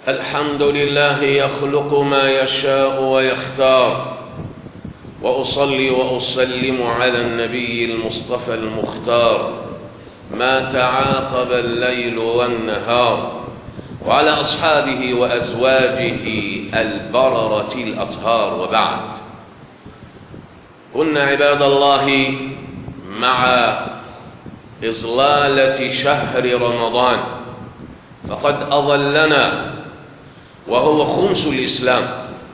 الحمد لله يخلق ما يشاء ويختار وأصلي وأسلم على النبي المصطفى المختار ما تعاقب الليل والنهار وعلى أصحابه وأزواجه البررة الأطهار وبعد كنا عباد الله مع إظلالة شهر رمضان فقد أظلنا وهو خمس الإسلام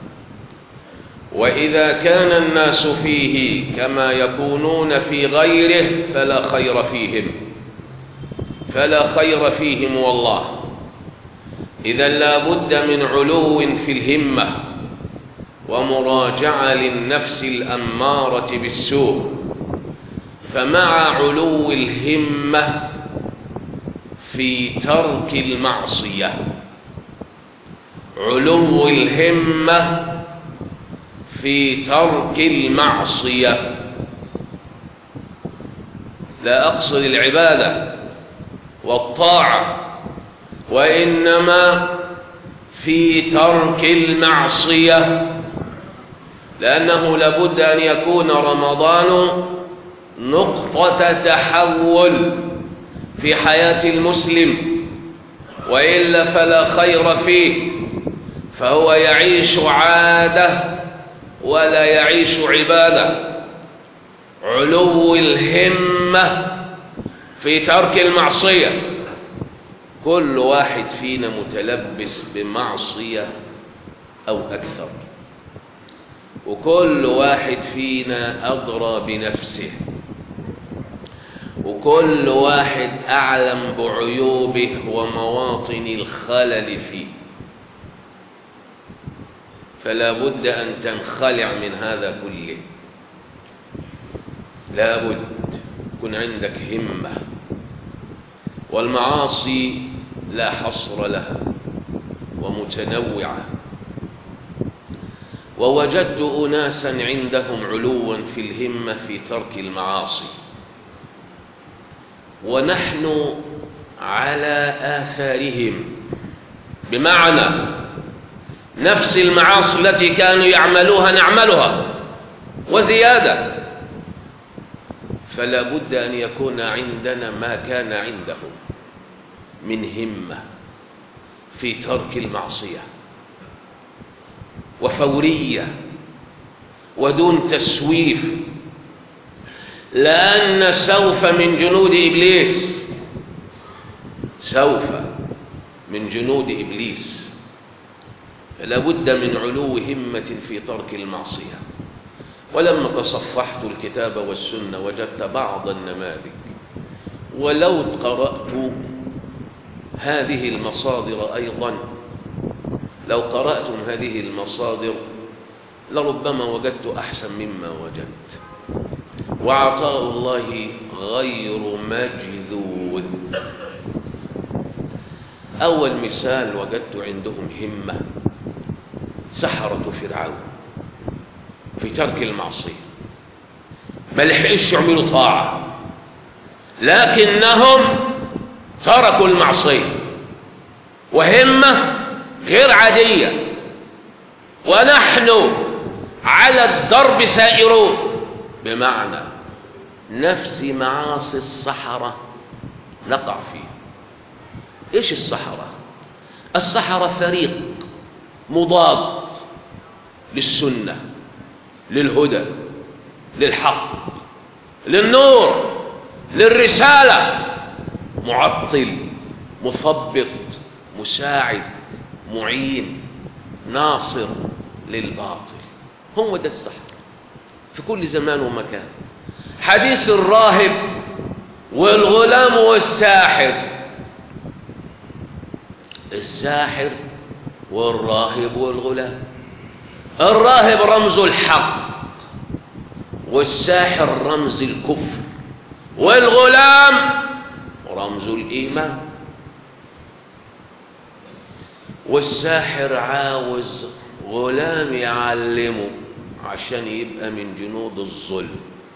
وإذا كان الناس فيه كما يكونون في غيره فلا خير فيهم فلا خير فيهم والله إذا لا بد من علو في الهمة ومراجعة للنفس الأمارة بالسوء فمع علو الهمة في ترك المعصية علو الهمة في ترك المعصية لا أقصد العبادة والطاعة وإنما في ترك المعصية لأنه لابد أن يكون رمضان نقطة تحول في حياة المسلم وإلا فلا خير فيه فهو يعيش عادة ولا يعيش عبادة علو الهمة في ترك المعصية كل واحد فينا متلبس بمعصية أو أكثر وكل واحد فينا أدرى بنفسه وكل واحد أعلم بعيوبه ومواطن الخلل فيه فلا بد أن تنخلع من هذا كله لا بد يكون عندك همة والمعاصي لا حصر لها ومتنوعة ووجدت أناسا عندهم علوا في الهمة في ترك المعاصي ونحن على آثارهم بمعنى نفس المعاصي التي كانوا يعملوها نعملها وزيادة فلا بد أن يكون عندنا ما كان عندهم من همة في ترك المعصية وفورية ودون تسويف لأن سوف من جنود إبليس سوف من جنود إبليس فلا بد من علو همة في ترك المعصية ولما تصفحت الكتاب والسنة وجدت بعض النماذج ولو قرأت هذه المصادر أيضا لو قرأتم هذه المصادر لربما وجدت أحسن مما وجدت وعطاء الله غير مجذوذ أول مثال وجدت عندهم همة سحرة فرعون في ترك المعصية ما لحقش يعملوا طاعة لكنهم تركوا المعصية وهمة غير عادية ونحن على الضرب سائرون بمعنى نفس معاصي السحرة نقع فيه ايش السحرة السحرة فريق مضاد للسنة للهدى للحق للنور للرسالة معطل مثبط مساعد معين ناصر للباطل هو ده السحر في كل زمان ومكان حديث الراهب والغلام والساحر الساحر والراهب والغلام الراهب رمز الحق والساحر رمز الكفر والغلام رمز الإيمان والساحر عاوز غلام يعلمه عشان يبقى من جنود الظلم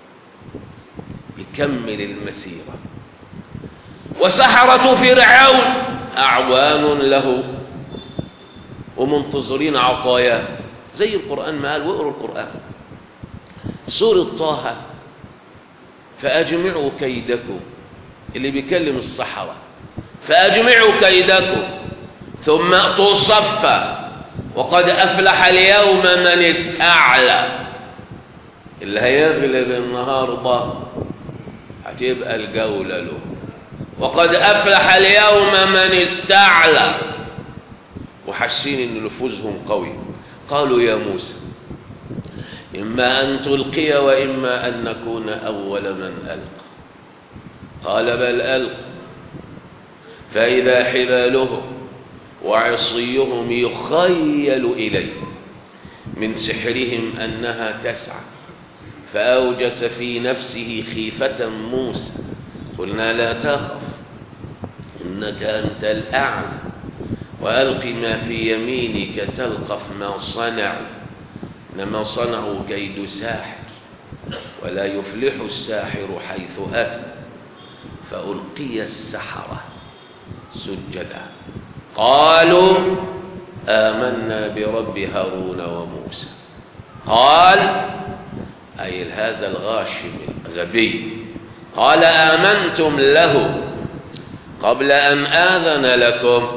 يكمل المسيرة وسحرة فرعون أعوان له ومنتظرين عطاياه زي القرآن ما قال واقروا القرآن سورة طه فأجمعوا كيدكم اللي بيكلم الصحراء فأجمعوا كيدكم ثم أتوا صفا وقد أفلح اليوم من استعلى اللي هيغلب النهارده هتبقى الجولة له وقد أفلح اليوم من استعلى وحاسين ان نفوذهم قوي قالوا يا موسى إما أن تلقي وإما أن نكون أول من ألقى قال بل ألقى فإذا حبالهم وعصيهم يخيل إليه من سحرهم أنها تسعى فأوجس في نفسه خيفة موسى قلنا لا تخف إنك أنت الأعلى وألق ما في يمينك تلقف ما صنعوا إنما صنعوا كيد ساحر ولا يفلح الساحر حيث أتى فألقي السحرة سجدا قالوا آمنا برب هارون وموسى قال أي هذا الغاشم الغبي قال آمنتم له قبل أن آذن لكم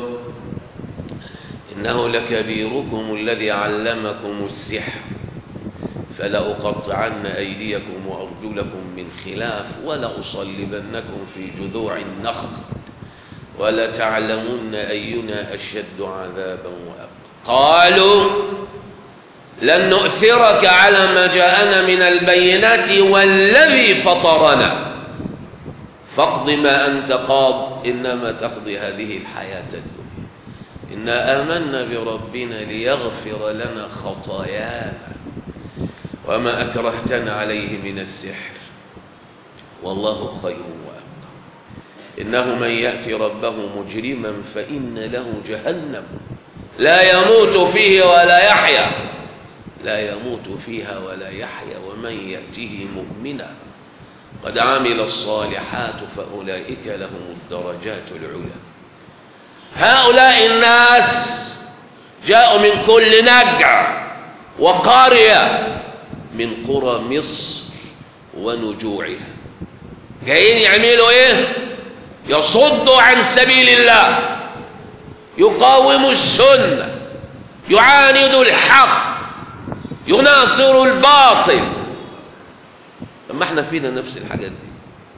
إنه لكبيركم الذي علمكم السحر فلأقطعن أيديكم وأرجلكم من خلاف ولأصلبنكم في جذوع النخل ولتعلمن أينا أشد عذابا وأبقى قالوا لن نؤثرك على ما جاءنا من البينات والذي فطرنا فاقض ما أنت قاض إنما تقضي هذه الحياة الدنيا إنا آمنا بربنا ليغفر لنا خطايانا وما أكرهتنا عليه من السحر والله خير وأبقى إنه من يأتي ربه مجرما فإن له جهنم لا يموت فيه ولا يحيا لا يموت فيها ولا يحيا ومن يأته مؤمنا قد عمل الصالحات فأولئك لهم الدرجات العلى هؤلاء الناس جاءوا من كل نجع وقرية من قرى مصر ونجوعها جايين يعملوا ايه يصدوا عن سبيل الله يقاوموا السنة يعاندوا الحق يناصروا الباطل اما احنا فينا نفس الحاجات دي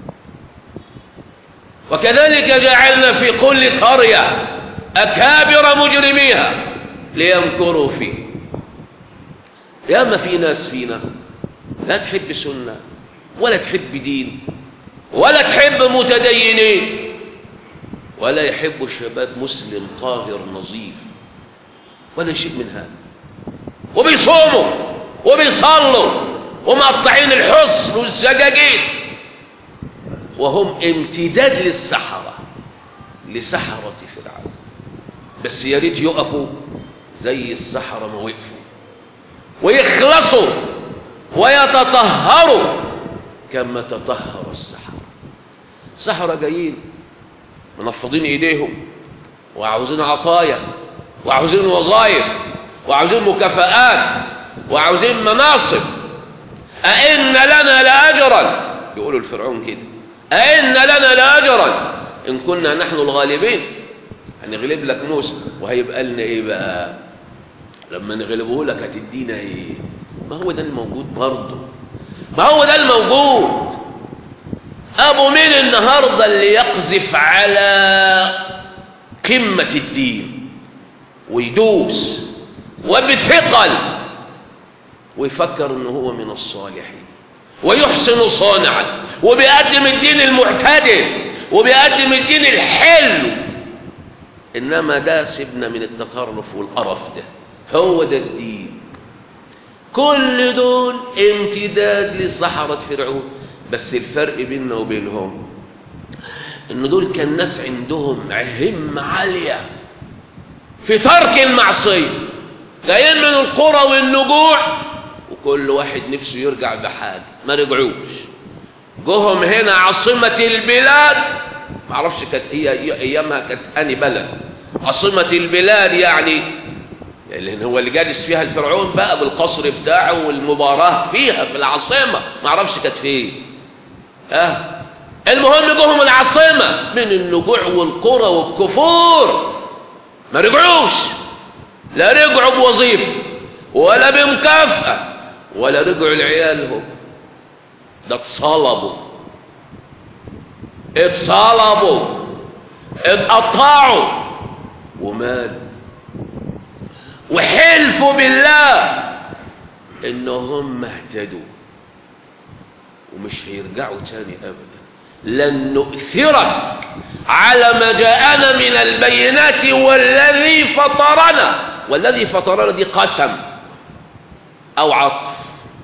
وكذلك جعلنا في كل قرية أكابر مجرميها ليمكروا فيه يا ما في ناس فينا لا تحب سنة ولا تحب دين ولا تحب متدينين ولا يحب الشباب مسلم طاهر نظيف ولا شيء من هذا وبيصوموا وبيصلوا ومقطعين الحصن والزجاجين وهم امتداد للسحرة لسحرة فرعون بس يا ريت يقفوا زي السحرة ما وقفوا ويخلصوا ويتطهروا كما تطهر السحرة السحرة جايين منفضين ايديهم وعاوزين عطايا وعاوزين وظائف وعاوزين مكافآت وعاوزين مناصب أئن لنا لأجرا يقولوا الفرعون كده أئن لنا لأجرا إن كنا نحن الغالبين هنغلب لك موسى وهيبقى لنا إيه بقى لما نغلبه لك هتدينا إيه ما هو ده الموجود برضه ما هو ده الموجود أبو مين النهاردة اللي يقذف على قمة الدين ويدوس وبثقل ويفكر انه هو من الصالحين ويحسن صانعا وبيقدم الدين المعتدل وبيقدم الدين الحلو انما ده سيبنا من التطرف والقرف ده هو ده الدين كل دول امتداد لصحراء فرعون بس الفرق بيننا وبينهم ان دول كان ناس عندهم همة عالية في ترك المعصية جايين من القرى والنجوع وكل واحد نفسه يرجع بحاجة ما رجعوش جوهم هنا عاصمة البلاد ما اعرفش كانت هي ايامها كانت اني بلد عاصمة البلاد يعني لان هو اللي جالس فيها الفرعون بقى بالقصر بتاعه والمباراه فيها في العاصمه ما اعرفش كانت فين اه المهم جوهم العاصمه من النجوع والقرى والكفور ما رجعوش لا رجعوا بوظيفه ولا بمكافاه ولا رجعوا لعيالهم ده اتصلبوا اتصلبوا اتقطعوا وماتوا وحلفوا بالله انهم اهتدوا ومش هيرجعوا تاني ابدا لن نؤثرك على ما جاءنا من البينات والذي فطرنا والذي فطرنا دي قسم او عطف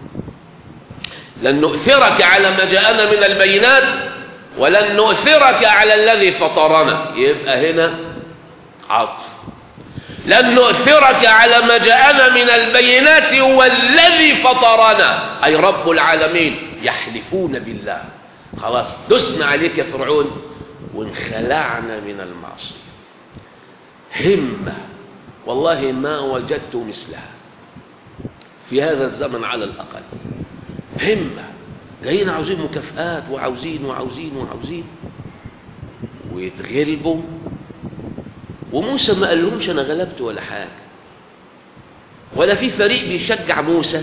لن نؤثرك على ما جاءنا من البينات ولن نؤثرك على الذي فطرنا يبقى هنا عطف لن نؤثرك على ما جاءنا من البينات والذي فطرنا أي رب العالمين يحلفون بالله خلاص دسنا عليك يا فرعون وانخلعنا من المعصية همة والله ما وجدت مثلها في هذا الزمن على الأقل همة جايين عاوزين مكافآت وعاوزين وعاوزين وعاوزين ويتغلبوا وموسى ما قال لهمش انا غلبت ولا حاجه ولا في فريق بيشجع موسى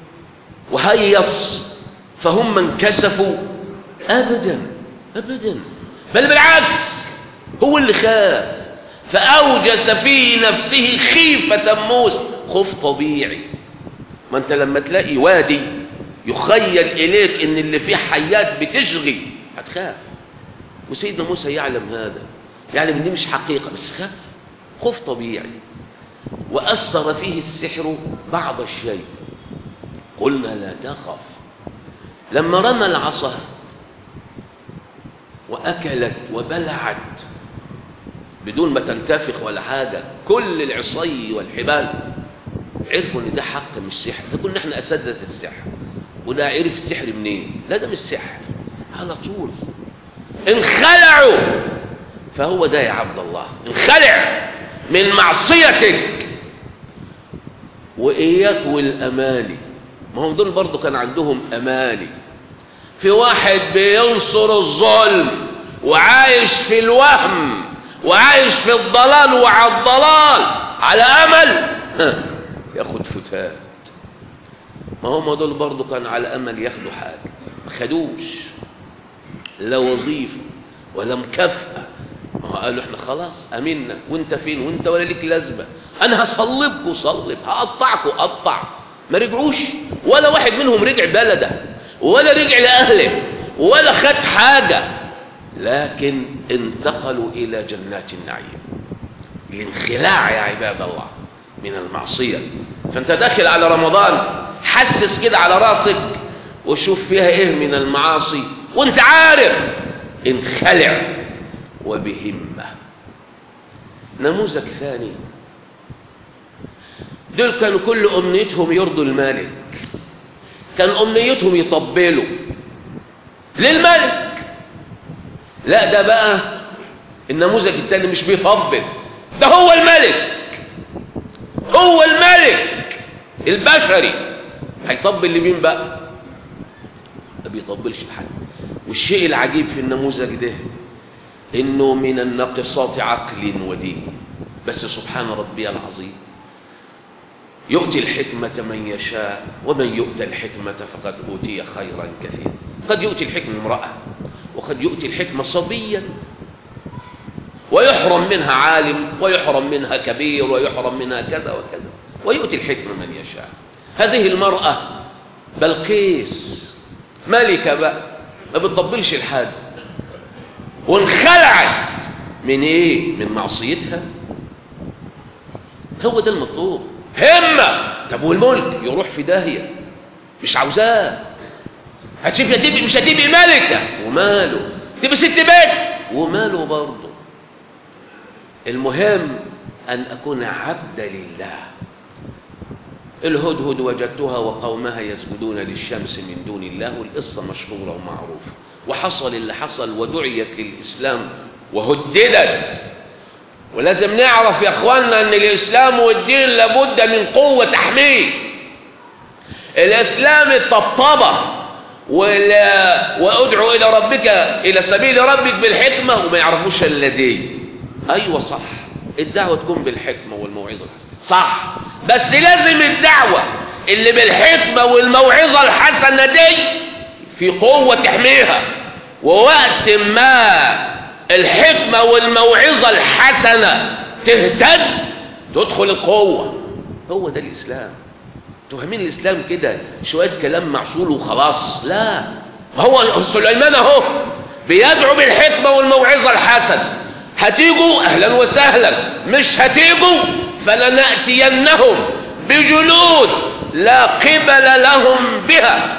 وهيص فهم انكسفوا ابدا ابدا بل بالعكس هو اللي خاف فاوجس في نفسه خيفه موسى خوف طبيعي ما انت لما تلاقي وادي يخيل اليك ان اللي فيه حيات بتشغي هتخاف وسيدنا موسى يعلم هذا يعلم ان دي مش حقيقه بس خاف خوف طبيعي واثر فيه السحر بعض الشيء قلنا لا تخف لما رمى العصا واكلت وبلعت بدون ما تنتفخ ولا حاجه كل العصي والحبال عرفوا ان ده حق مش سحر ده كنا احنا اساتذه السحر وده عرف السحر منين لا ده مش سحر على طول انخلعوا فهو ده يا عبد الله انخلع من معصيتك وإياك والأماني ما هم دول برضو كان عندهم أماني في واحد بينصر الظلم وعايش في الوهم وعايش في الضلال وعلى الضلال على أمل ياخد فتات ما هم دول برضو كان على أمل ياخدوا حاجة ما خدوش لا وظيفة ولا مكافأة ما هو قالوا احنا خلاص امنا وانت فين وانت ولا ليك لازمه انا هصلبكوا صلب هقطعكوا قطع ما رجعوش ولا واحد منهم رجع بلده ولا رجع لاهله ولا خد حاجه لكن انتقلوا الى جنات النعيم الانخلاع يا عباد الله من المعصيه فانت داخل على رمضان حسس كده على راسك وشوف فيها ايه من المعاصي وانت عارف انخلع وبهمة نموذج ثاني دول كانوا كل أمنيتهم يرضوا الملك كان أمنيتهم يطبلوا للملك لا ده بقى النموذج الثاني مش بيطبل ده هو الملك هو الملك البشري هيطبل لمين بقى ما بيطبلش لحد والشيء العجيب في النموذج ده انه من الناقصات عقل ودين بس سبحان ربي العظيم يؤتي الحكمة من يشاء ومن يؤتى الحكمة فقد أوتي خيرا كثيرا قد يؤتي الحكمة امرأة وقد يؤتي الحكمة صبيا ويحرم منها عالم ويحرم منها كبير ويحرم منها كذا وكذا ويؤتي الحكمة من يشاء هذه المرأة بلقيس ملكة بقى ما بتطبلش الحد وانخلعت من ايه من معصيتها هو ده المطلوب همة طب والملك يروح في داهية مش عاوزاه هتشوف هتبقى مش هتبقى ملكة وماله تبقى ست بيت وماله برضه المهم أن أكون عبد لله الهدهد وجدتها وقومها يسجدون للشمس من دون الله والقصة مشهورة ومعروفة وحصل اللي حصل ودعيت للإسلام وهددت ولازم نعرف يا اخوانا ان الاسلام والدين لابد من قوة تحميه الاسلام الطبطبة ولا وادعو الى ربك الى سبيل ربك بالحكمة وما يعرفوش الا دي ايوه صح الدعوة تكون بالحكمة والموعظة الحسنة صح بس لازم الدعوة اللي بالحكمة والموعظة الحسنة دي في قوة تحميها ووقت ما الحكمة والموعظة الحسنة تهتز تدخل القوة هو ده الإسلام تفهمين الإسلام كده شوية كلام معسول وخلاص لا هو سليمان اهو بيدعو بالحكمة والموعظة الحسنة هتيجوا أهلا وسهلا مش هتيجوا فلنأتينهم بجنود لا قبل لهم بها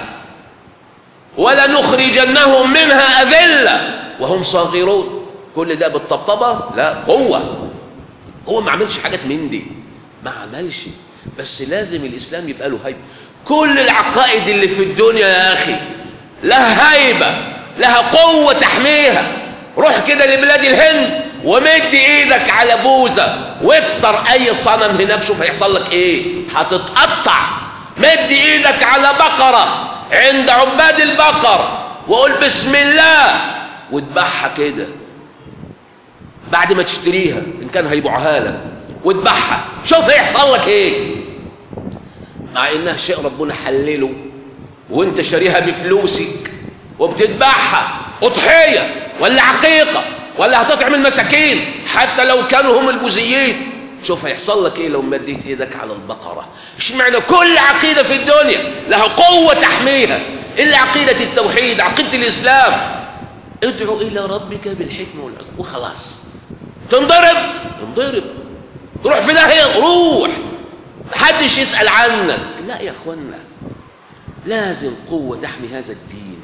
ولنخرجنهم منها أذلة وهم صاغرون كل ده بالطبطبة لا قوة هو ما عملش حاجات من دي ما عملش بس لازم الإسلام يبقى له هيبة كل العقائد اللي في الدنيا يا أخي لها هيبة لها قوة تحميها روح كده لبلاد الهند ومد ايدك على بوزة واكسر اي صنم هناك شوف هيحصل لك ايه هتتقطع مد ايدك على بقرة عند عباد البقر وقول بسم الله واتبعها كده بعد ما تشتريها ان كان هيبيعها لك واتبعها شوف هيحصل لك ايه مع انها شيء ربنا حلله وانت شاريها بفلوسك وبتتبعها اضحيه ولا عقيقه ولا هتطعم المساكين حتى لو كانوا هم البوذيين شوف هيحصل لك ايه لو مديت ايدك على البقره اشمعنى كل عقيده في الدنيا لها قوه تحميها الا عقيده التوحيد عقيده الاسلام ادعو الى ربك بالحكمه والعزم وخلاص تنضرب تنضرب تروح في داهيه روح محدش يسال عنك لا يا اخوانا لازم قوه تحمي هذا الدين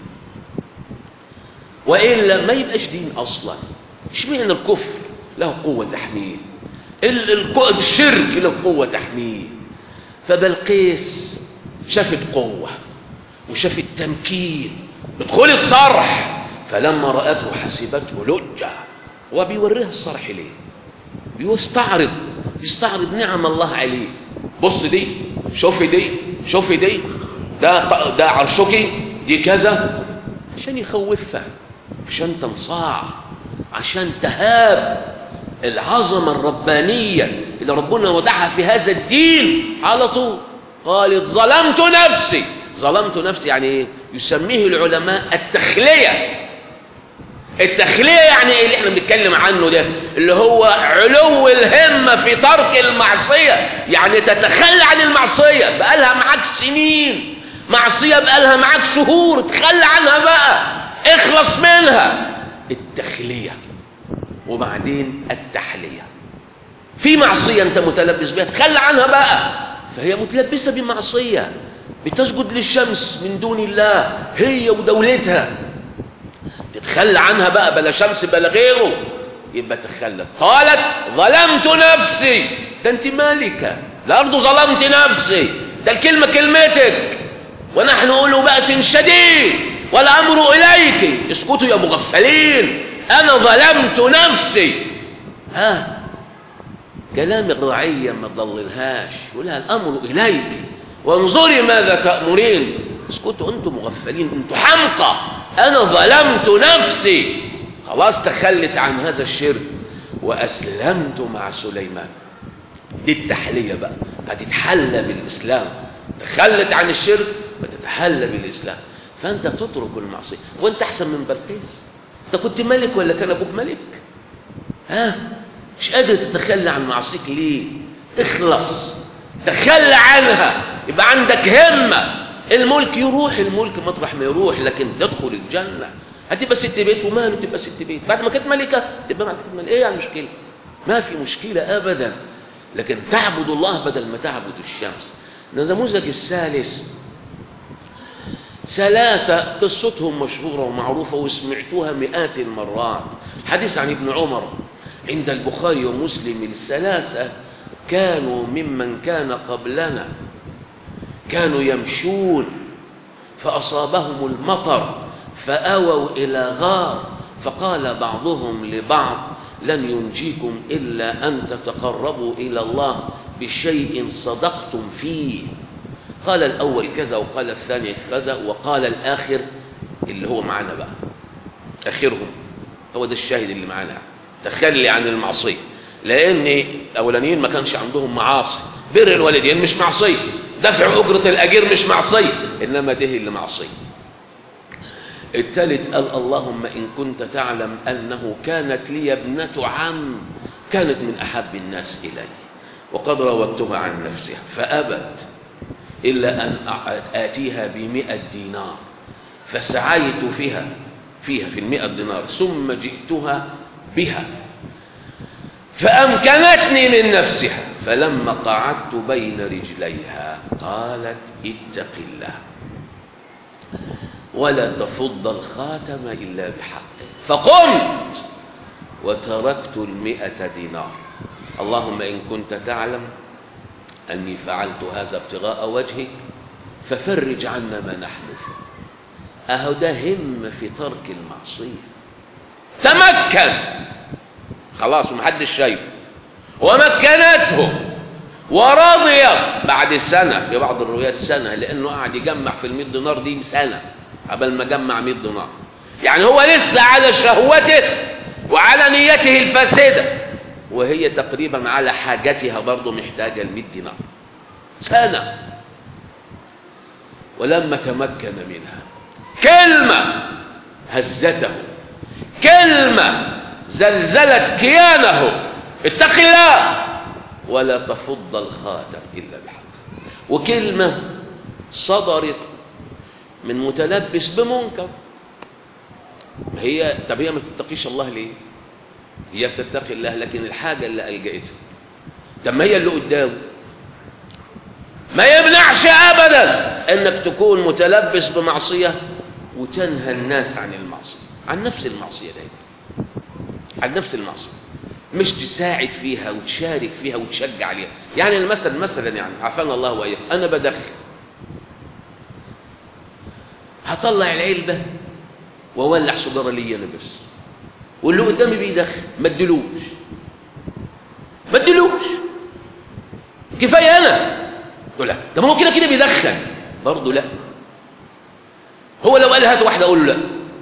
والا ما يبقاش دين اصلا اشمعنى الكفر له قوه تحميه الشرك له قوه تحميه فبلقيس شافت قوه وشافت تمكين ادخل الصرح فلما رأته حسبته لجة وبيوريها الصرح ليه بيستعرض يستعرض نعم الله عليه بص دي شوفي دي شوفي دي ده ده عرشكي دي كذا عشان يخوفها عشان تنصاع عشان تهاب العظمة الربانية اللي ربنا وضعها في هذا الدين على طول قالت ظلمت نفسي ظلمت نفسي يعني ايه يسميه العلماء التخلية التخلية يعني ايه اللي احنا بنتكلم عنه ده اللي هو علو الهمة في ترك المعصية يعني تتخلى عن المعصية بقالها معاك سنين معصية بقالها معاك شهور تخلى عنها بقى اخلص منها التخلية وبعدين التحلية في معصية انت متلبس بها تخلى عنها بقى فهي متلبسة بمعصية بتسجد للشمس من دون الله هي ودولتها تتخلى عنها بقى بلا شمس بلا غيره يبقى تخلى قالت ظلمت نفسي ده انت مالكة الارض ظلمت نفسي ده الكلمة كلمتك ونحن نقول بأس شديد والأمر إليك اسكتوا يا مغفلين أنا ظلمت نفسي ها كلام الرعية ما تضللهاش يقولها الأمر إليك وانظري ماذا تأمرين اسكتوا انتم مغفلين انتم حمقى انا ظلمت نفسي خلاص تخلت عن هذا الشرك واسلمت مع سليمان دي التحلية بقى هتتحلى بالاسلام تخلت عن الشرك وتتحلى بالاسلام فانت تترك المعصية وانت احسن من بلقيس انت كنت ملك ولا كان ابوك ملك ها مش قادر تتخلى عن معصيك ليه اخلص تخلى عنها يبقى عندك همة الملك يروح الملك مطرح ما يروح لكن تدخل الجنة هتبقى ست بيت وماله تبقى ست بيت بعد ما كانت ملكة تبقى بعد كده ملكة ايه يعني مشكلة ما في مشكلة ابدا لكن تعبد الله بدل ما تعبد الشمس النموذج الثالث ثلاثة قصتهم مشهورة ومعروفة وسمعتوها مئات المرات حديث عن ابن عمر عند البخاري ومسلم الثلاثة كانوا ممن كان قبلنا كانوا يمشون فأصابهم المطر فأووا إلى غار فقال بعضهم لبعض لن ينجيكم إلا أن تتقربوا إلى الله بشيء صدقتم فيه قال الأول كذا وقال الثاني كذا وقال الآخر اللي هو معانا بقى آخرهم هو ده الشاهد اللي معانا تخلي عن المعصية لأن الأولانيين ما كانش عندهم معاصي بر الوالدين مش معصية دفع أجرة الأجير مش معصية إنما ده اللي معصية الثالث قال اللهم إن كنت تعلم أنه كانت لي ابنة عم كانت من أحب الناس إلي وقد راودتها عن نفسها فأبت إلا أن آتيها بمئة دينار فسعيت فيها فيها في المئة دينار ثم جئتها بها فأمكنتني من نفسها فلما قعدت بين رجليها قالت اتق الله ولا تفض الخاتم إلا بحقه فقمت وتركت المئة دينار اللهم إن كنت تعلم أني فعلت هذا ابتغاء وجهك ففرج عنا ما نحن فيه أهو ده هم في ترك المعصية تمكن خلاص ومحدش شايفه ومكنته ورضي بعد سنة في بعض الروايات سنة لأنه قاعد يجمع في المئة دينار دي سنة قبل ما جمع 100 دينار يعني هو لسه على شهوته وعلى نيته الفاسدة وهي تقريبا على حاجتها برضه محتاجة ال 100 دينار سنة ولما تمكن منها كلمة هزته كلمة زلزلت كيانه اتق الله ولا تفض الخاتم إلا بحق وكلمة صدرت من متلبس بمنكر هي طب هي ما تتقيش الله ليه هي بتتقي الله لكن الحاجة اللي ألجأتها طب ما هي اللي قدامه ما يمنعش أبدا أنك تكون متلبس بمعصية وتنهى الناس عن المعصية عن نفس المعصية دايما عن نفس المعصية مش تساعد فيها وتشارك فيها وتشجع عليها يعني المثل مثلا يعني عافانا الله وإياك أنا بدخل هطلع العلبة وولع سجارة لي أنا بس واللي قدامي بيدخل ما ادلوش ما ادلوش كفاية أنا تقول لا طب هو كده كده بيدخل برضه لا هو لو قال هات واحدة أقول له لا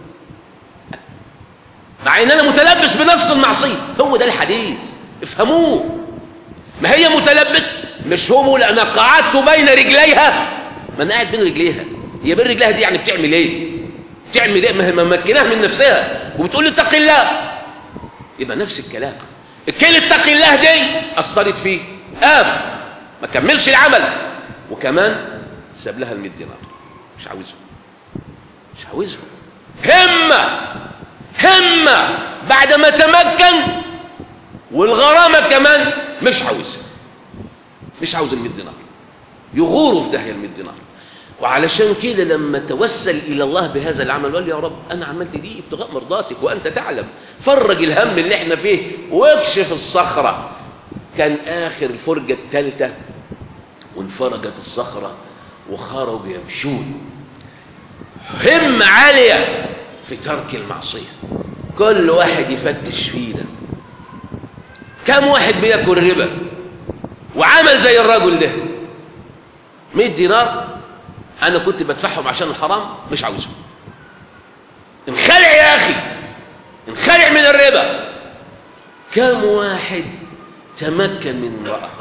مع ان انا متلبس بنفس المعصيه هو ده الحديث افهموه ما هي متلبس مش هو بيقول انا قعدت بين رجليها ما انا قاعد بين رجليها هي بين رجليها دي يعني بتعمل ايه بتعمل ايه ما هي ممكناها من نفسها وبتقول لي اتق الله يبقى نفس الكلام الكلمه اتق الله دي اثرت فيه قام ما كملش العمل وكمان ساب لها ال 100 دينار مش عاوزهم مش عاوزهم همه همة بعد ما تمكن والغرامة كمان مش عاوزها مش عاوز ال 100 دينار يغوروا في داهية ال 100 دينار وعلشان كده لما توسل إلى الله بهذا العمل وقال يا رب أنا عملت دي ابتغاء مرضاتك وأنت تعلم فرج الهم اللي احنا فيه واكشف الصخرة كان آخر الفرجة الثالثة وانفرجت الصخرة وخرجوا يمشون همة عالية في ترك المعصية كل واحد يفتش فينا كم واحد بياكل ربا وعمل زي الرجل ده 100 دينار انا كنت بدفعهم عشان الحرام مش عاوزهم انخلع يا اخي انخلع من الربا كم واحد تمكن من امرأة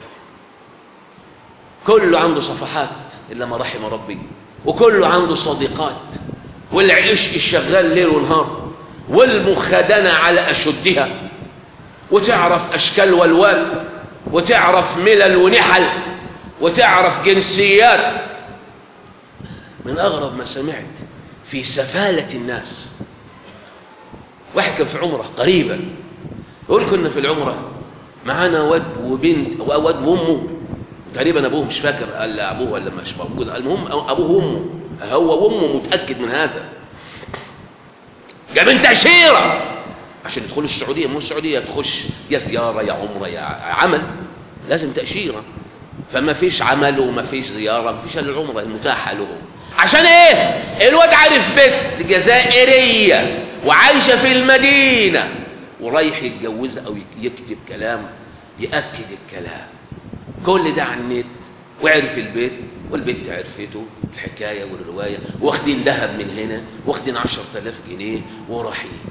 كله عنده صفحات إلا ما رحم ربي وكله عنده صديقات والعشق الشغال ليل ونهار والمخادنة على أشدها وتعرف أشكال والوان وتعرف ملل ونحل وتعرف جنسيات من أغرب ما سمعت في سفالة الناس واحد كان في عمره قريبا يقول كنا في العمرة معانا واد وبنت واد وامه تقريبا ابوه مش فاكر قال ابوه ولا مش موجود المهم ابوه وامه هو وامه متاكد من هذا جاب تاشيره عشان يدخلوا السعوديه مو السعوديه تخش يا زياره يا عمره يا عمل لازم تاشيره فما فيش عمل وما فيش زياره ما فيش الا العمره المتاحه لهم عشان ايه الواد عارف بنت جزائريه وعايشه في المدينه ورايح يتجوزها او يكتب كلام يأكد الكلام كل ده على النت وعرف البيت والبنت عرفته الحكاية والرواية واخدين ذهب من هنا واخدين عشر تلاف جنيه ورايحين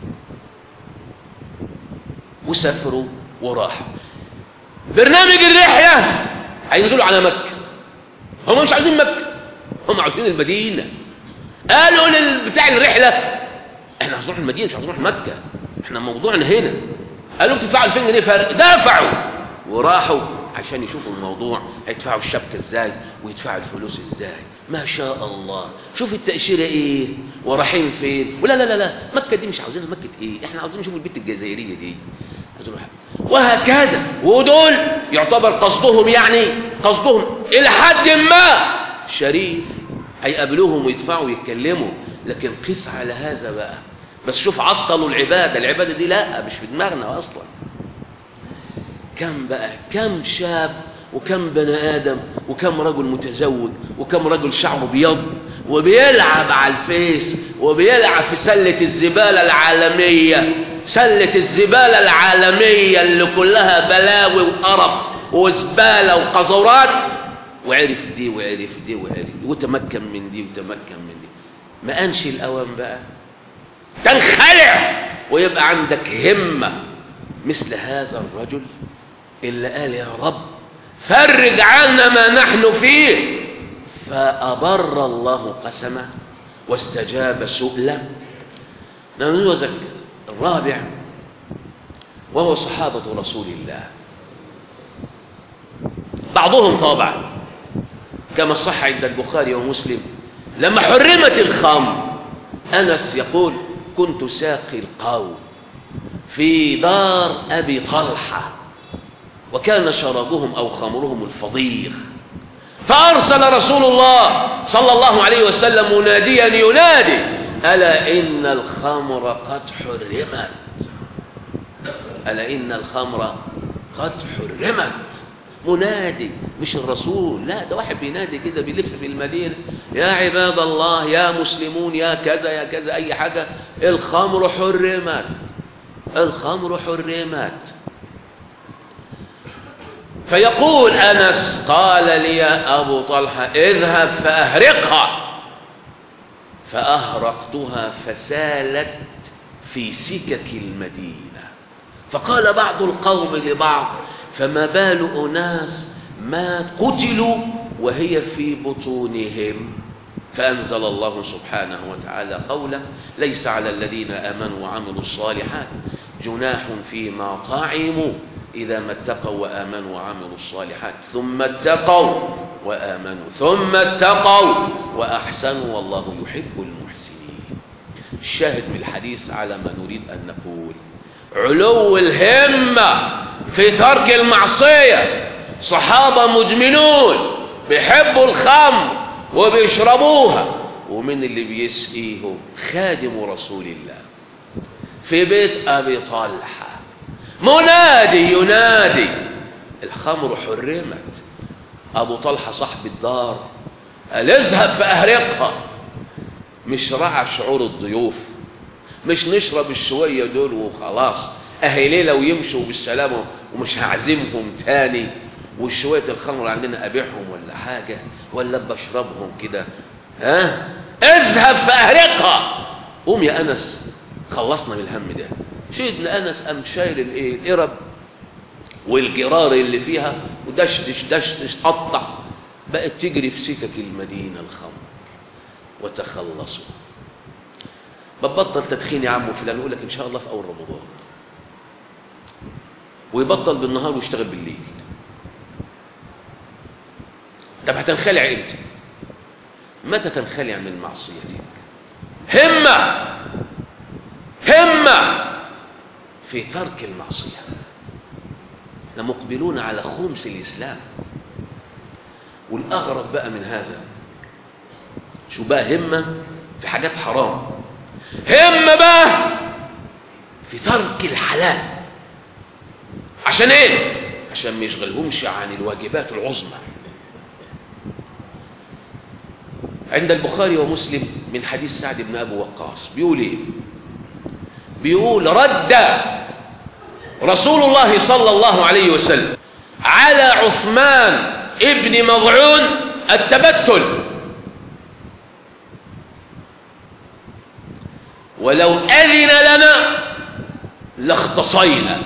وسافروا وراحوا برنامج الرحلة هينزلوا على مكة هم مش عايزين مكة هم عايزين المدينة قالوا للبتاع الرحلة احنا عايزين نروح المدينة مش عايزين نروح مكة احنا موضوعنا هنا قالوا بتدفعوا 2000 جنيه فرق دفعوا وراحوا عشان يشوفوا الموضوع هيدفعوا الشبكة ازاي ويدفعوا الفلوس ازاي ما شاء الله شوف التأشيرة ايه ورايحين فين ولا لا لا لا مكة دي مش عاوزينها مكة ايه احنا عاوزين نشوف البيت الجزائرية دي عاوزين نروح. وهكذا ودول يعتبر قصدهم يعني قصدهم الى حد ما شريف هيقابلوهم ويدفعوا ويتكلموا لكن قيس على هذا بقى بس شوف عطلوا العبادة العبادة دي لا مش في دماغنا أصلا كم بقى كم شاب وكم بني آدم وكم رجل متزوج وكم رجل شعره بيض وبيلعب على الفيس وبيلعب في سلة الزبالة العالمية سلة الزبالة العالمية اللي كلها بلاوي وقرف وزبالة وقذورات وعرف دي وعرف دي وعرف دي وتمكن من دي وتمكن من دي ما أنش الأوان بقى تنخلع ويبقى عندك همة مثل هذا الرجل اللي قال يا رب فرج عنا ما نحن فيه فأبر الله قسمه واستجاب سؤله نموذج الرابع وهو صحابة رسول الله بعضهم طبعا كما صح عند البخاري ومسلم لما حرمت الخمر أنس يقول كنت ساقي القوم في دار أبي طلحة وكان شرابهم أو خمرهم الفضيخ فأرسل رسول الله صلى الله عليه وسلم مناديا ينادي ألا إن الخمر قد حرمت ألا إن الخمر قد حرمت منادي مش الرسول لا ده واحد بينادي كده بيلف في المدينة يا عباد الله يا مسلمون يا كذا يا كذا أي حاجة الخمر حرمت الخمر حرمت فيقول أنس قال لي يا أبو طلحة اذهب فأهرقها فأهرقتها فسالت في سكك المدينة فقال بعض القوم لبعض فما بال أناس ما قتلوا وهي في بطونهم فأنزل الله سبحانه وتعالى قوله ليس على الذين آمنوا وعملوا الصالحات جناح فيما طعموا إذا ما اتقوا وآمنوا وعملوا الصالحات ثم اتقوا وآمنوا ثم اتقوا وأحسنوا والله يحب المحسنين الشاهد من الحديث على ما نريد أن نقول علو الهمة في ترك المعصية صحابة مدمنون بيحبوا الخمر وبيشربوها ومن اللي بيسقيهم خادم رسول الله في بيت أبي طلحة منادي ينادي الخمر حرمت أبو طلحة صاحب الدار قال اذهب فأهرقها مش راعى شعور الضيوف مش نشرب الشوية دول وخلاص أهي ليلة ويمشوا بالسلامة ومش هعزمهم تاني والشوية الخمر عندنا أبيعهم ولا حاجة ولا بشربهم كده ها اذهب فأهرقها قوم يا أنس خلصنا من الهم ده سيدنا أنس قام شايل الايه القرب والجرار اللي فيها ودشدش دشدش قطع بقت تجري في سكك المدينة الخمر وتخلصوا ببطل تدخين يا عم فلان يقول لك ان شاء الله في اول رمضان ويبطل بالنهار ويشتغل بالليل طب هتنخلع امتى متى تنخلع من معصيتك همة همة في ترك المعصية احنا مقبلون على خمس الإسلام والأغرب بقى من هذا شو بقى همة في حاجات حرام همة بقى في ترك الحلال عشان ايه عشان ما يشغلهمش عن الواجبات العظمى عند البخاري ومسلم من حديث سعد بن ابي وقاص بيقول ايه بيقول رد رسول الله صلى الله عليه وسلم على عثمان ابن مضعون التبتل ولو أذن لنا لاختصينا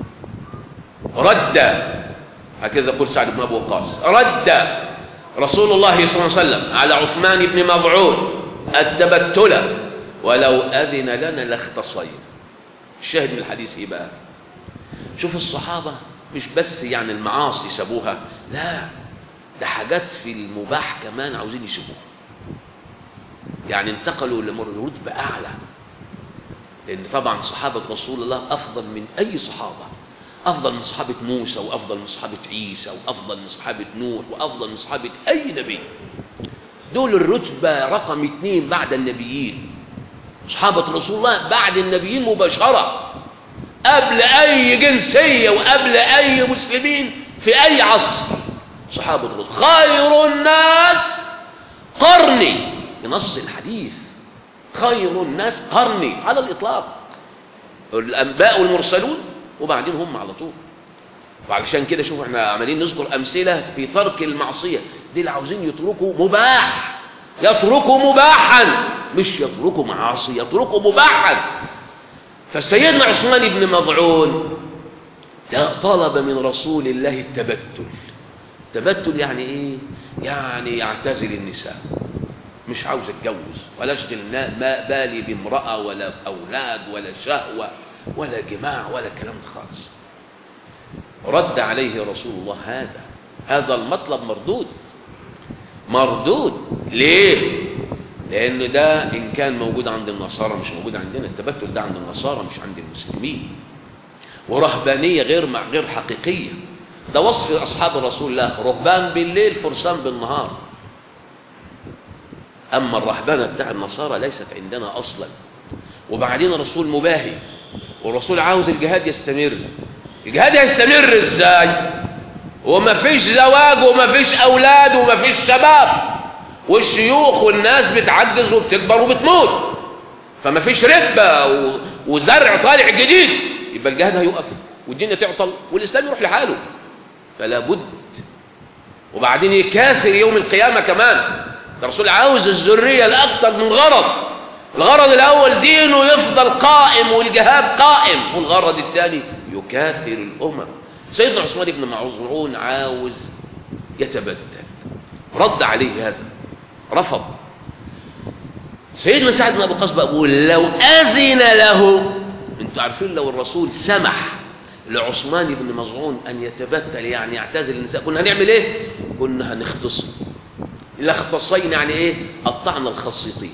رد هكذا يقول سعد بن أبو وقاص رد رسول الله صلى الله عليه وسلم على عثمان بن مضعون التبتل ولو أذن لنا لاختصينا الشاهد من الحديث ايه بقى شوف الصحابة مش بس يعني المعاصي سابوها لا ده حاجات في المباح كمان عاوزين يسيبوها يعني انتقلوا لرتبة أعلى لأن طبعا صحابة رسول الله أفضل من أي صحابة أفضل من صحابة موسى وأفضل من صحابة عيسى وأفضل من صحابة نوح وأفضل من صحابة أي نبي دول الرتبة رقم اثنين بعد النبيين صحابة رسول الله بعد النبيين مباشرة قبل أي جنسية وقبل أي مسلمين في أي عصر صحابة رسول خير الناس قرني بنص الحديث خير الناس قرني على الإطلاق الأنباء والمرسلون وبعدين هم على طول وعلشان كده شوفوا احنا عمالين نذكر أمثلة في ترك المعصية دي اللي عاوزين يتركوا مباح يتركوا مباحا مش يتركوا معاصي يتركوا مباحا فسيدنا عثمان بن مضعون طلب من رسول الله التبتل التبتل يعني ايه يعني يعتزل النساء مش عاوز اتجوز ولا اشغل ما بالي بامرأة ولا اولاد ولا شهوة ولا جماع ولا كلام ده خالص رد عليه رسول الله هذا هذا المطلب مردود مردود ليه لان ده ان كان موجود عند النصارى مش موجود عندنا التبتل ده عند النصارى مش عند المسلمين ورهبانيه غير مع غير حقيقيه ده وصف اصحاب رسول الله رهبان بالليل فرسان بالنهار اما الرهبانه بتاع النصارى ليست عندنا اصلا وبعدين الرسول مباهي والرسول عاوز الجهاد يستمر الجهاد هيستمر ازاي وما فيش زواج وما فيش اولاد وما فيش شباب والشيوخ والناس بتعجز وبتكبر وبتموت فما فيش رفة وزرع طالع جديد يبقى الجهاد هيقف والدنيا تعطل والاسلام يروح لحاله فلا بد وبعدين يكاثر يوم القيامة كمان الرسول عاوز الذرية لأكثر من غرض الغرض الأول دينه يفضل قائم والجهاد قائم والغرض الثاني يكاثر الأمم سيدنا عثمان بن معظعون عاوز يتبدل رد عليه هذا رفض سيدنا سعد بن ابي وقاص بيقول لو اذن له انتوا عارفين لو الرسول سمح لعثمان بن مظعون ان يتبتل يعني يعتزل النساء كنا هنعمل ايه كنا هنختصم الاختصين يعني ايه قطعنا الخصيتين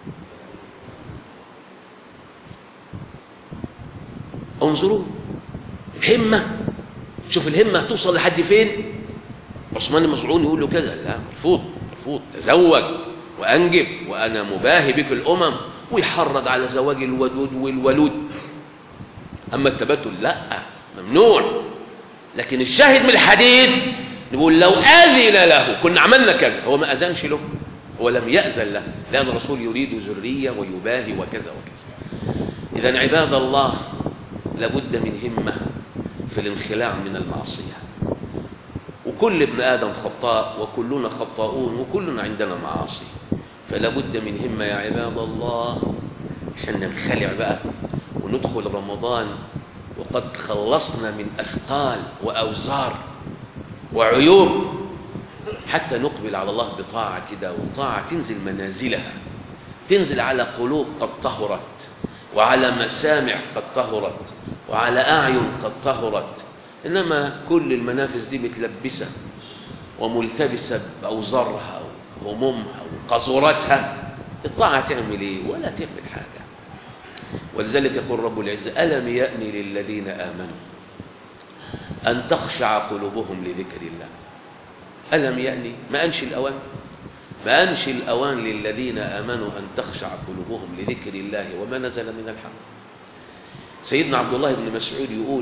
انظروا همة شوف الهمة هتوصل لحد فين عثمان المزعون يقول له كذا لا مرفوض مرفوض تزوج وأنجب وأنا مباهي بك الأمم ويحرض على زواج الودود والولود أما التبتل لا ممنوع لكن الشاهد من الحديث نقول لو أذن له كنا عملنا كذا هو ما أذنش له هو لم يأذن له لأن الرسول يريد ذرية ويباهي وكذا وكذا إذا عباد الله لابد من همة في الانخلاع من المعصية وكل ابن آدم خطاء وكلنا خطاؤون وكلنا عندنا معاصي فلا بد من همة يا عباد الله عشان ننخلع بقى وندخل رمضان وقد خلصنا من أثقال وأوزار وعيوب حتى نقبل على الله بطاعة كده وطاعة تنزل منازلها تنزل على قلوب قد طهرت وعلى مسامع قد طهرت وعلى أعين قد طهرت إنما كل المنافذ دي متلبسة وملتبسة بأوزارها وهمومها وقذورتها الطاعة تعمل إيه ولا تعمل حاجة ولذلك يقول رب العزة ألم يأن للذين آمنوا أن تخشع قلوبهم لذكر الله ألم يأني ما أنشي الأوان ما أنشي الأوان للذين آمنوا أن تخشع قلوبهم لذكر الله وما نزل من الحق سيدنا عبد الله بن مسعود يقول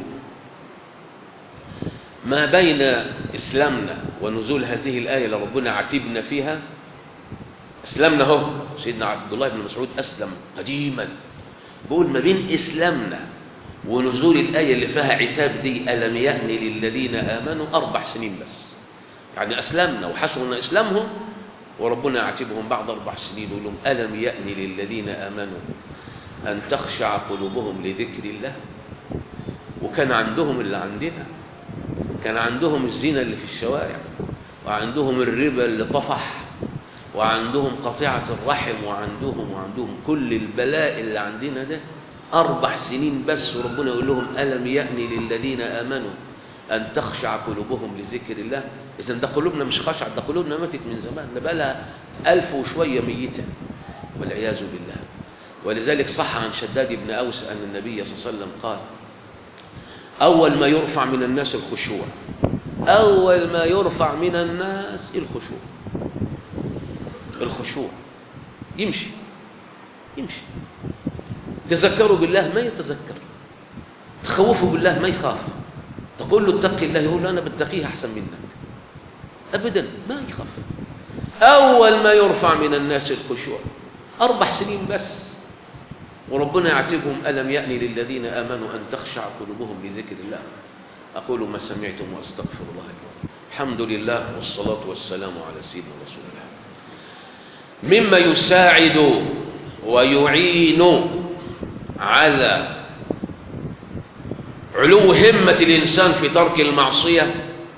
ما بين إسلامنا ونزول هذه الآية اللي ربنا عاتبنا فيها إسلامنا هو سيدنا عبد الله بن مسعود أسلم قديما بقول ما بين إسلامنا ونزول الآية اللي فيها عتاب دي ألم يأن للذين آمنوا أربع سنين بس يعني أسلمنا وحسن إسلامهم وربنا يعاتبهم بعد أربع سنين ويقول لهم ألم يأن للذين آمنوا أن تخشع قلوبهم لذكر الله وكان عندهم اللي عندنا كان عندهم الزنا اللي في الشوارع وعندهم الربا اللي طفح وعندهم قطيعة الرحم وعندهم وعندهم كل البلاء اللي عندنا ده أربع سنين بس وربنا يقول لهم ألم يأن للذين آمنوا أن تخشع قلوبهم لذكر الله إذا ده قلوبنا مش خشع ده قلوبنا ماتت من زمان ده بقى لها ألف وشوية ميتة والعياذ بالله ولذلك صح عن شداد بن أوس أن النبي صلى الله عليه وسلم قال أول ما يرفع من الناس الخشوع أول ما يرفع من الناس الخشوع الخشوع يمشي يمشي تذكروا بالله ما يتذكر تخوفوا بالله ما يخاف تقول له اتقي الله يقول له أنا بتقيه أحسن منك أبدا ما يخاف أول ما يرفع من الناس الخشوع أربع سنين بس وربنا يعتبهم ألم يأن للذين آمنوا أن تخشع قلوبهم لذكر الله أقول ما سمعتم وأستغفر الله لكم الحمد لله والصلاة والسلام على سيدنا رسول الله مما يساعد ويعين على علو همة الإنسان في ترك المعصية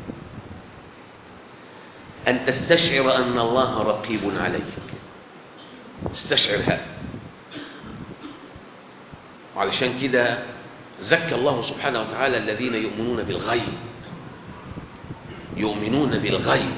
أن تستشعر أن الله رقيب عليك استشعر هذا وعلشان كده زكى الله سبحانه وتعالى الذين يؤمنون بالغيب يؤمنون بالغيب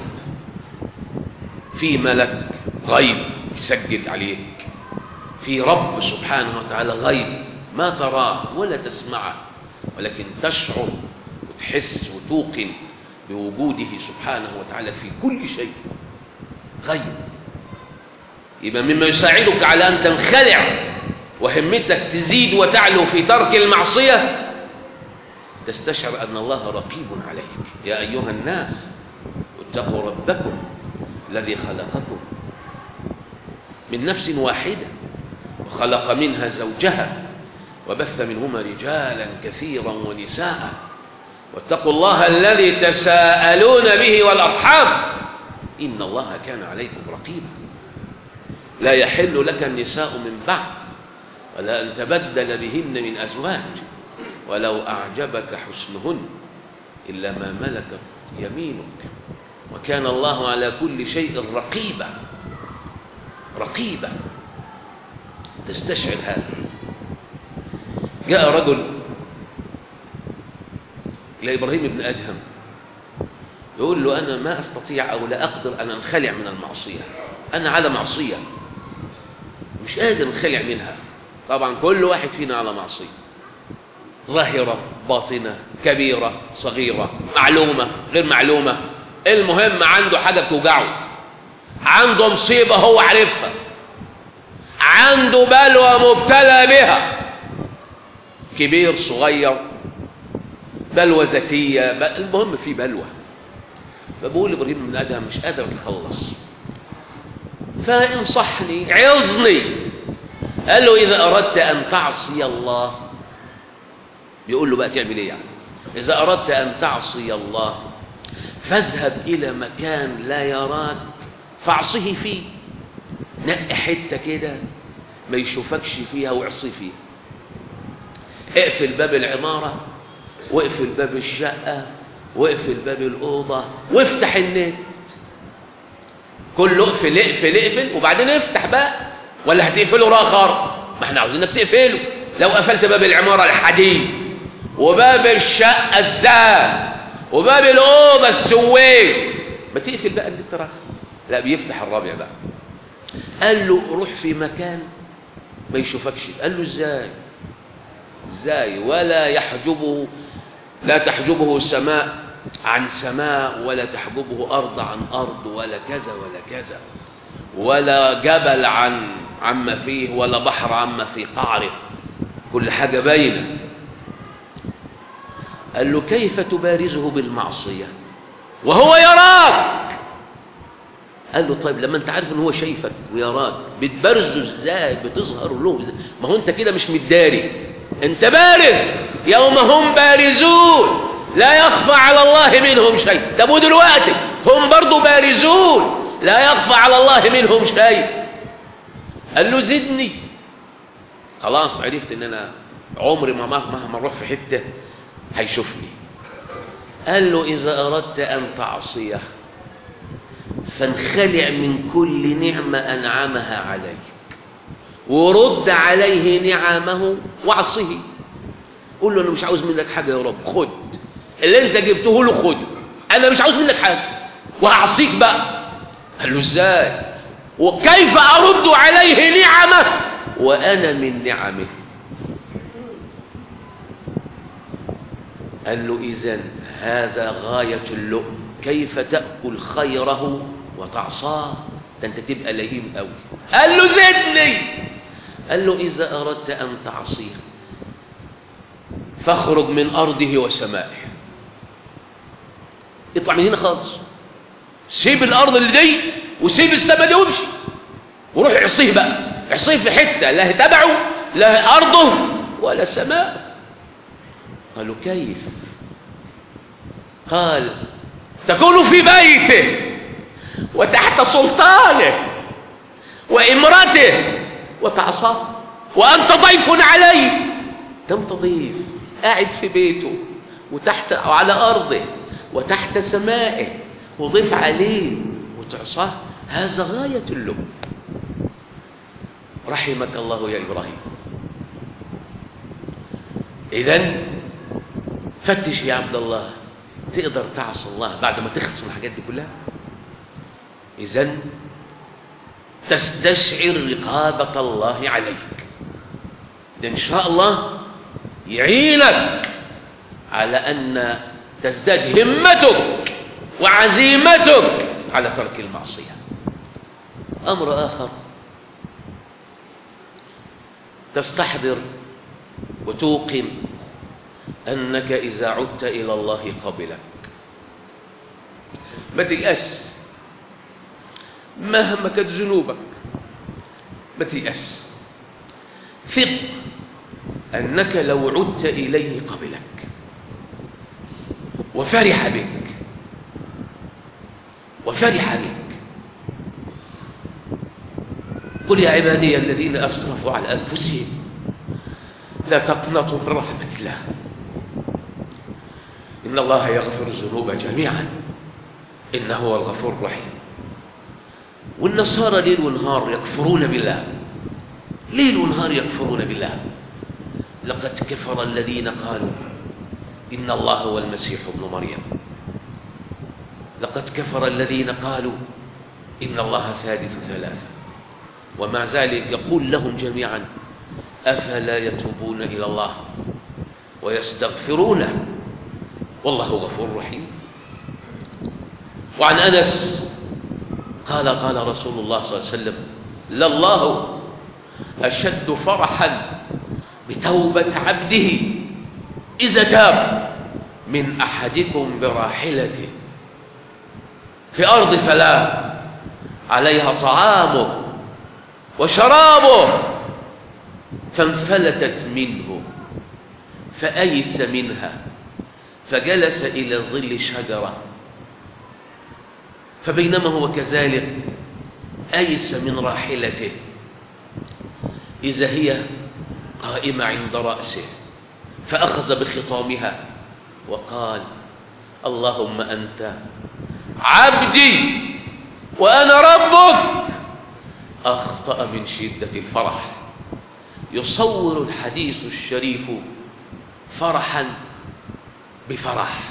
في ملك غيب يسجل عليك في رب سبحانه وتعالى غيب ما تراه ولا تسمعه ولكن تشعر وتحس وتوقن بوجوده سبحانه وتعالى في كل شيء غيب يبقى مما يساعدك على أن تنخلع وهمتك تزيد وتعلو في ترك المعصية تستشعر أن الله رقيب عليك يا أيها الناس اتقوا ربكم الذي خلقكم من نفس واحدة وخلق منها زوجها وبث منهما رجالا كثيرا ونساء واتقوا الله الذي تساءلون به والأرحام إن الله كان عليكم رقيبا لا يحل لك النساء من بعد ولا أن تبدل بهن من أزواج ولو أعجبك حسنهن إلا ما ملكت يمينك وكان الله على كل شيء رقيبا رقيبا تستشعر هذا جاء رجل إلى إبراهيم بن أدهم يقول له أنا ما أستطيع أو لا أقدر أن أنخلع من المعصية أنا على معصية مش قادر أنخلع منها طبعا كل واحد فينا على معصية ظاهرة باطنة كبيرة صغيرة معلومة غير معلومة المهم عنده حاجة بتوجعه عنده مصيبة هو عارفها عنده بلوى مبتلى بها كبير صغير بلوى ذاتية المهم في بلوى فبقول إبراهيم بن أدهم مش قادر أتخلص فانصحني عظني قال له إذا أردت أن تعصي الله بيقول له بقى تعمل إيه يعني إذا أردت أن تعصي الله فاذهب إلى مكان لا يراك فاعصه فيه نقي حتة كده ما يشوفكش فيها واعصي فيها اقفل باب العمارة واقفل باب الشقة واقفل باب الأوضة وافتح النت كله اقفل اقفل اقفل وبعدين افتح بقى ولا هتقفله راخر ما احنا عاوزينك تقفله لو قفلت باب العمارة الحديد وباب الشقة الزان وباب الأوضة السويق ما تقفل بقى النت راخر لا بيفتح الرابع بقى قال له روح في مكان ما يشوفكش قال له ازاي ازاي ولا يحجبه لا تحجبه سماء عن سماء ولا تحجبه أرض عن أرض ولا كذا ولا كذا ولا جبل عن عما فيه ولا بحر عما في قعره كل حاجة باينة قال له كيف تبارزه بالمعصية وهو يراك قال له طيب لما انت عارف ان هو شايفك ويراك بتبرزه ازاي بتظهر له إزاي؟ ما هو انت كده مش متداري انت بارز يوم هم بارزون لا يخفى على الله منهم شيء طب ودلوقتي هم برضو بارزون لا يخفى على الله منهم شيء قال له زدني خلاص عرفت ان انا عمري ما مهما اروح في حته هيشوفني قال له اذا اردت ان تعصيه فانخلع من كل نعمه انعمها عليك ورد عليه نعمه واعصه قول له انا مش عاوز منك حاجه يا رب خد اللي انت جبته له خده انا مش عاوز منك حاجه وهعصيك بقى قال له ازاي وكيف ارد عليه نعمه وانا من نعمه قال له اذا هذا غايه اللؤم كيف تاكل خيره وتعصاه ده انت تبقى لئيم قوي قال له زدني قال له اذا اردت ان تعصيه فاخرج من ارضه وسمائه اطلع من هنا خالص سيب الارض اللي دي وسيب السماء دي وامشي وروح اعصيه بقى اعصيه في حته لا تبعه لا ارضه ولا سماء قالوا كيف قال تكون في بيته وتحت سلطانه وامرته وتعصاه وانت ضيف عليه انت ضيف قاعد في بيته وتحت على ارضه وتحت سمائه وضيف عليه وتعصاه هذا غاية اللب رحمك الله يا إبراهيم إذا فتش يا عبد الله تقدر تعصي الله بعد ما تخلص من الحاجات دي كلها إذا تستشعر رقابة الله عليك ده إن شاء الله يعينك على أن تزداد همتك وعزيمتك على ترك المعصية أمر آخر تستحضر وتوقن أنك إذا عدت إلى الله قبلك ما تيأس مهما كانت ذنوبك ما تيأس ثق أنك لو عدت إليه قبلك وفرح بك وفرح بك قل يا عبادي الذين أسرفوا على أنفسهم لا تقنطوا من رحمة الله إن الله يغفر الذنوب جميعا إنه هو الغفور الرحيم والنصارى ليل ونهار يكفرون بالله ليل ونهار يكفرون بالله لقد كفر الذين قالوا إن الله هو المسيح ابن مريم لقد كفر الذين قالوا إن الله ثالث ثلاثة ومع ذلك يقول لهم جميعا أفلا يتوبون إلى الله ويستغفرونه والله غفور رحيم وعن أنس قال قال رسول الله صلى الله عليه وسلم لله أشد فرحا بتوبة عبده إذا تاب من أحدكم براحلته في أرض فلاة عليها طعامه وشرابه فانفلتت منه فأيس منها فجلس إلى ظل شجرة فبينما هو كذلك أيس من راحلته إذا هي قائمة عند رأسه فأخذ بخطامها وقال اللهم أنت عبدي وأنا ربك أخطأ من شدة الفرح يصور الحديث الشريف فرحا بفرح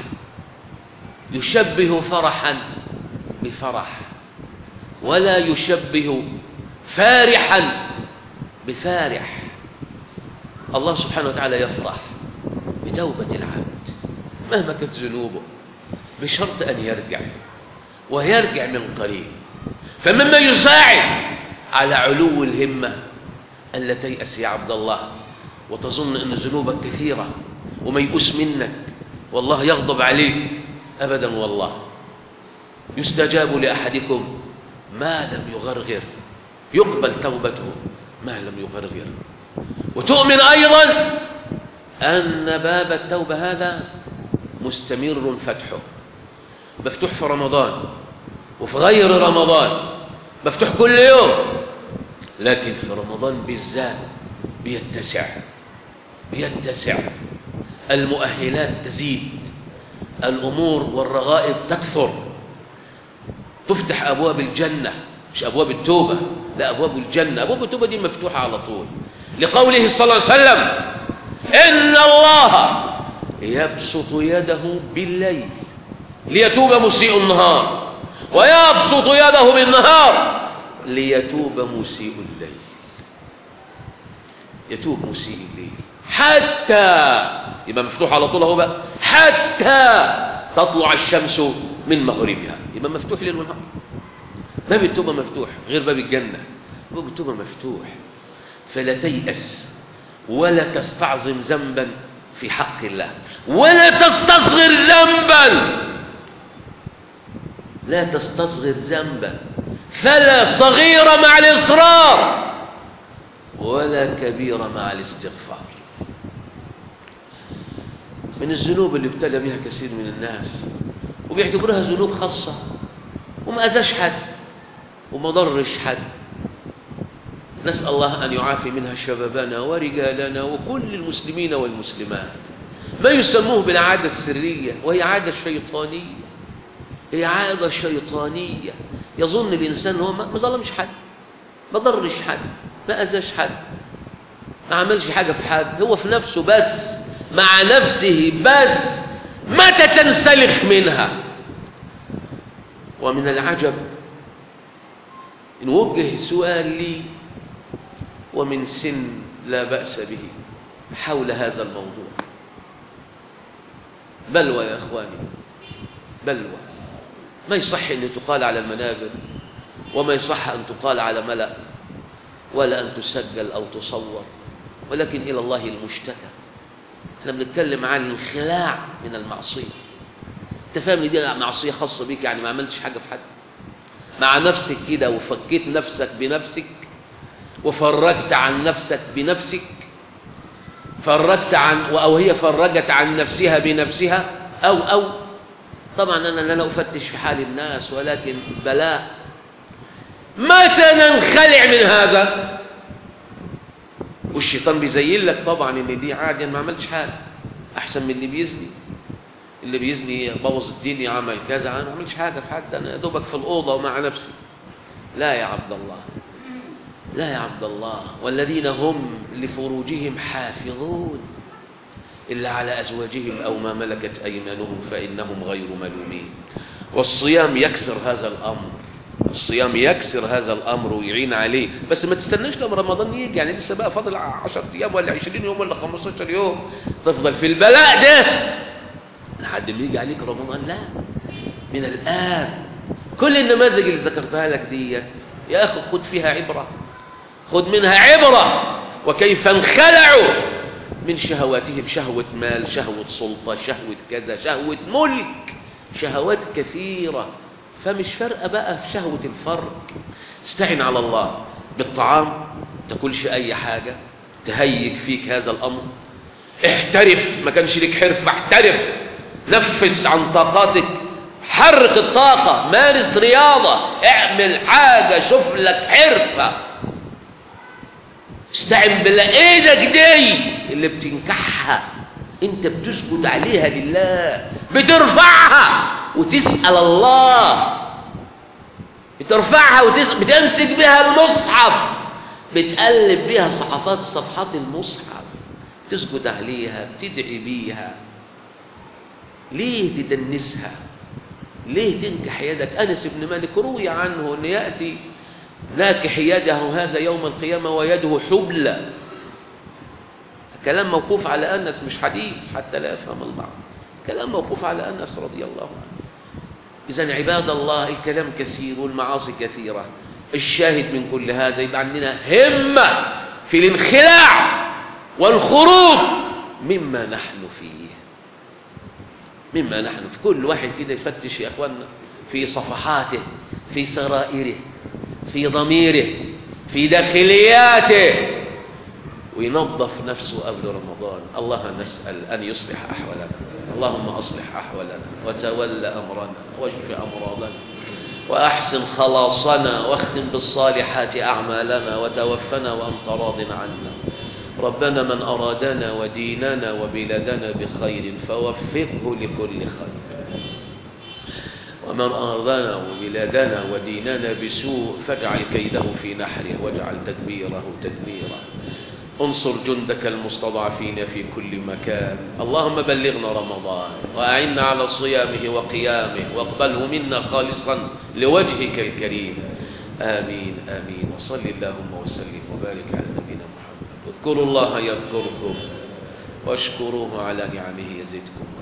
يشبه فرحا بفرح ولا يشبه فارحا بفارح الله سبحانه وتعالى يفرح بتوبة العبد مهما كانت ذنوبه بشرط أن يرجع ويرجع من قريب فمما يساعد على علو الهمة ألا تيأس يا عبد الله وتظن أن ذنوبك كثيرة وما يؤس منك والله يغضب عليك أبدا والله يستجاب لأحدكم ما لم يغرغر يقبل توبته ما لم يغرغر وتؤمن أيضا أن باب التوبة هذا مستمر فتحه مفتوح في رمضان وفي غير رمضان مفتوح كل يوم لكن في رمضان بالذات بيتسع بيتسع المؤهلات تزيد الأمور والرغائب تكثر تفتح أبواب الجنة مش أبواب التوبة لا أبواب الجنة أبواب التوبة دي مفتوحة على طول لقوله صلى الله عليه وسلم إن الله يبسط يده بالليل ليتوب مسيء النهار ويبسط يده بالنهار ليتوب مسيء الليل يتوب مسيء الليل حتى يبقى مفتوح على طول اهو بقى حتى تطلع الشمس من مغربها يبقى مفتوح ليل ونهار باب التوبه مفتوح غير باب الجنه باب التوبه مفتوح فلا تيأس ولا تستعظم ذنبا في حق الله ولا تستصغر ذنبا لا تستصغر ذنبا فلا صغيرة مع الإصرار ولا كبيرة مع الاستغفار من الذنوب اللي ابتلى بها كثير من الناس وبيعتبرها ذنوب خاصة وما أذاش حد وما ضرش حد نسأل الله أن يعافي منها شبابنا ورجالنا وكل المسلمين والمسلمات ما يسموه بالعادة السرية وهي عادة شيطانية هي عادة شيطانية يظن الإنسان هو ما ظلمش حد ما ضرش حد ما أذاش حد ما عملش حاجة في حد هو في نفسه بس مع نفسه بس متى تنسلخ منها ومن العجب إن وجه سؤال لي ومن سن لا بأس به حول هذا الموضوع بلوى يا أخواني بلوى ما يصح أن تقال على المنابر وما يصح أن تقال على ملأ ولا أن تسجل أو تصور ولكن إلى الله المشتكى احنا بنتكلم عن الانخلاع من المعصية انت فاهم ان دي معصية خاصة بيك يعني ما عملتش حاجة في حد مع نفسك كده وفكيت نفسك بنفسك وفرجت عن نفسك بنفسك فرجت عن أو هي فرجت عن نفسها بنفسها أو أو طبعا أنا لا أفتش في حال الناس ولكن بلاء متى ننخلع من هذا والشيطان بيزين لك طبعا ان دي عادي ما عملتش حاجه احسن من اللي بيزني اللي بيزني بوظ الدنيا عمل كذا انا ما عملتش حاجه في حد انا دوبك في الاوضه ومع نفسي لا يا عبد الله لا يا عبد الله والذين هم لفروجهم حافظون إلا على أزواجهم أو ما ملكت أيمانهم فإنهم غير ملومين والصيام يكسر هذا الأمر الصيام يكسر هذا الأمر ويعين عليه بس ما تستناش لما رمضان يجي يعني لسه بقى فاضل 10 أيام ولا 20 يوم ولا 15 يوم تفضل في البلاء ده لحد ما يجي عليك رمضان لا من الآن كل النماذج اللي ذكرتها لك ديت يا أخي خد فيها عبرة خد منها عبرة وكيف انخلعوا من شهواتهم شهوة مال شهوة سلطة شهوة كذا شهوة ملك شهوات كثيرة فمش فارقة بقى في شهوة الفرق استعن على الله بالطعام تاكلش أي حاجة تهيج فيك هذا الأمر احترف ما كانش لك حرف احترف نفس عن طاقاتك حرك الطاقة مارس رياضة اعمل حاجة شوف لك حرفة استعن بالله ايدك دي اللي بتنكحها انت بتسجد عليها لله بترفعها وتسأل الله بترفعها وتس... بتمسك بها المصحف بتقلب بها صحفات صفحات المصحف تسجد عليها بتدعي بيها ليه تدنسها ليه تنكح يدك أنس بن مالك روي عنه أن يأتي ناكح يده هذا يوم القيامة ويده حبلى كلام موقوف على أنس مش حديث حتى لا يفهم البعض كلام موقوف على أنس رضي الله عنه إذا عباد الله الكلام كثير والمعاصي كثيرة الشاهد من كل هذا يبقى عندنا همة في الانخلاع والخروج مما نحن فيه مما نحن في كل واحد كده يفتش يا أخوانا في صفحاته في سرائره في ضميره في داخلياته وينظف نفسه قبل رمضان الله نسأل أن يصلح أحوالنا اللهم أصلح أحوالنا وتول أمرنا واشف أمراضنا وأحسن خلاصنا واختم بالصالحات أعمالنا وتوفنا وأنت راض عنا ربنا من أرادنا وديننا وبلادنا بخير فوفقه لكل خير ومن أرضنا وبلادنا وديننا بسوء فاجعل كيده في نحره واجعل تدبيره تدميرا انصر جندك المستضعفين في كل مكان اللهم بلغنا رمضان وأعنا على صيامه وقيامه واقبله منا خالصا لوجهك الكريم آمين آمين وصل اللهم وسلم وبارك على نبينا محمد اذكروا الله يذكركم واشكروه على نعمه يزدكم